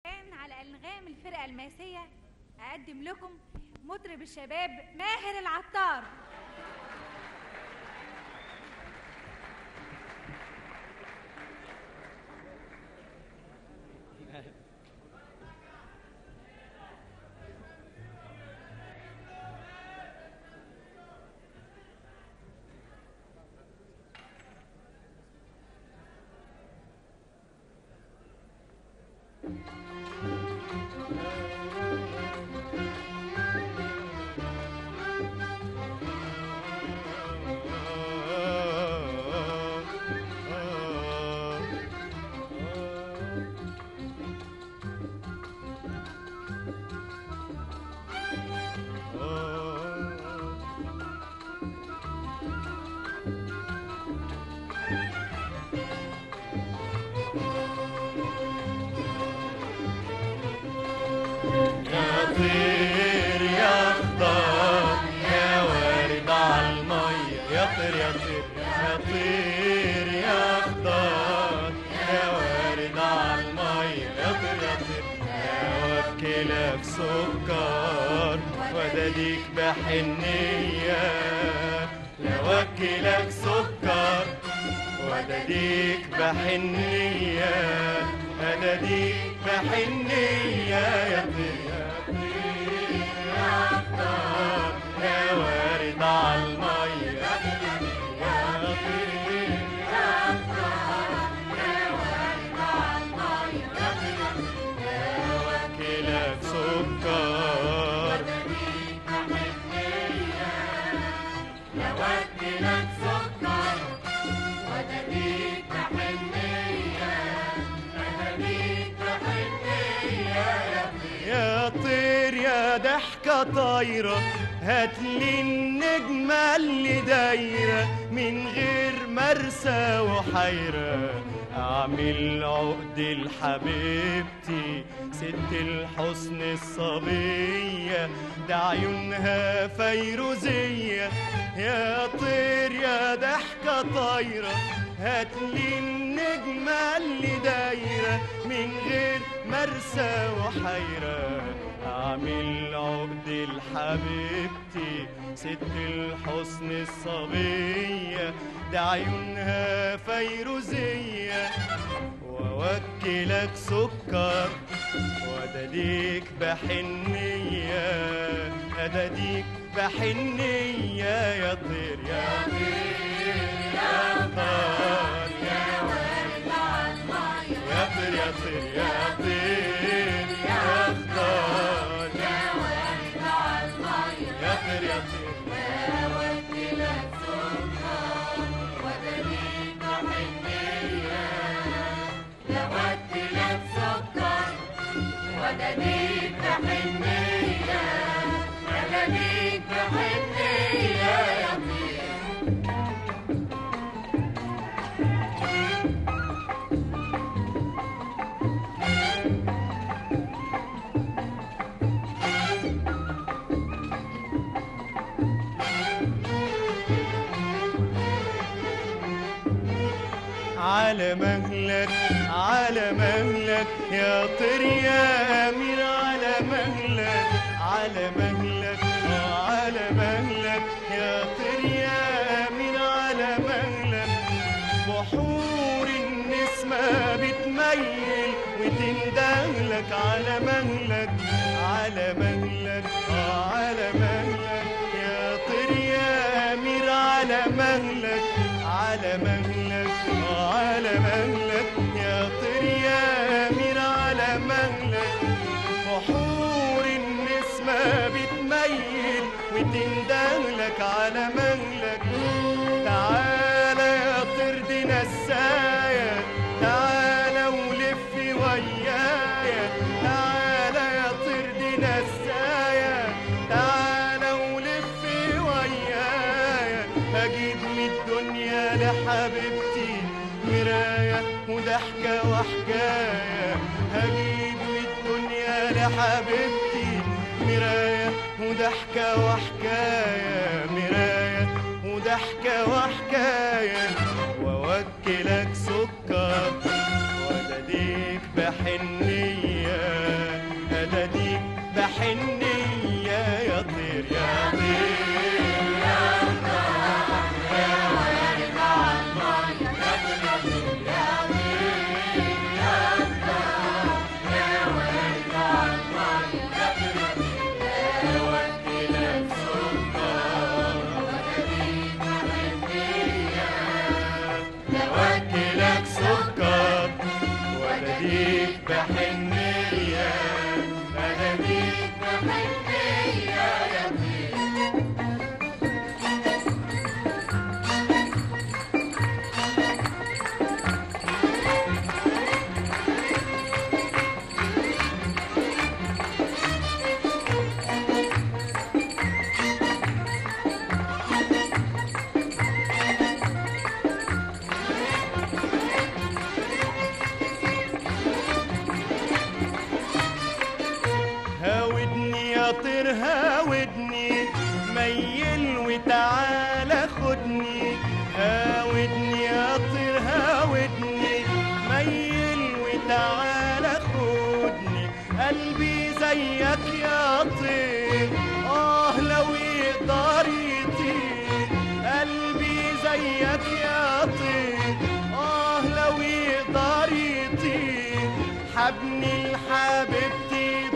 الآن على أنغام الفرقة الماسية أقدم لكم مطرب الشباب ماهر العطار يا طير يا خضار يا وارد عالمية يا طير يا طير يا طير يا خضار يا وارد عالمية يا طير يا طير يا وكلك سكر وداديك بحنية لا وكلك سكر وداديك بحنية أناديك بحنية يا طير يا طير يا خضار يا وارد عالمية يا طير يا خضار يا وارد عالمية يا طير يا وكلك سكر يا وكلك سكر وداديك بحنية أناديك بحنية يا طير يا ضحكة طايرة هاتلي النجمة اللي دايرة من غير مرسى وحيرة أعمل عقد لحبيبتي ست الحسن الصبية ده عيونها فيروزية يا طير يا ضحكة طايرة هاتلي النجمة اللي دايرة من غير مرسى وحيرة أعمل عقد لحبيبتي ست الحسن الصبية ده عيونها فيروزية وأوكلك سكر وأداديك بحنية أداديك بحنية يا طير يا طير يا طار يا وارد عالمية يا طير يا طير يا طير يا خضار يا وارد عالمية يا طير يا طير يا وكلك سكر ودليل بحنية يا وكلك سكر ودليل بحنية ودليل بحنية يا طير على مهلك على مهلك يا طير يا امير على مهلك على مهلك آه على مهلك يا طير يا امير على مهلك بحور النسمة بتميل وتندهلك على مهلك على مهلك آه على مهلك يا طير يا امير على مهلك على مهلك آه على مهلك يا طير يا امير على مهلك بحور النسمة بتميل وتندهلك على مهلك تعالى يا طير دي نسايا تعالى ولف ويايا تعالى يا طير دي نسايا تعالى ولف ويايا هجيب من الدنيا لحبيبتي مراية وضحكة وحكاية هجيب من الدنيا لحبيبتي مراية وضحكة وحكاية مراية وضحكة وحكاية وأوكلك سكر وأداديك بحنية طير هاودني ميل وتعالى خدني هاودني يا طير هاودني ميل وتعالى خدني قلبي زيك يا طير اه لو يقدر يطير قلبي زيك يا طير اه لو يقدر يطير حبني لحبيبتي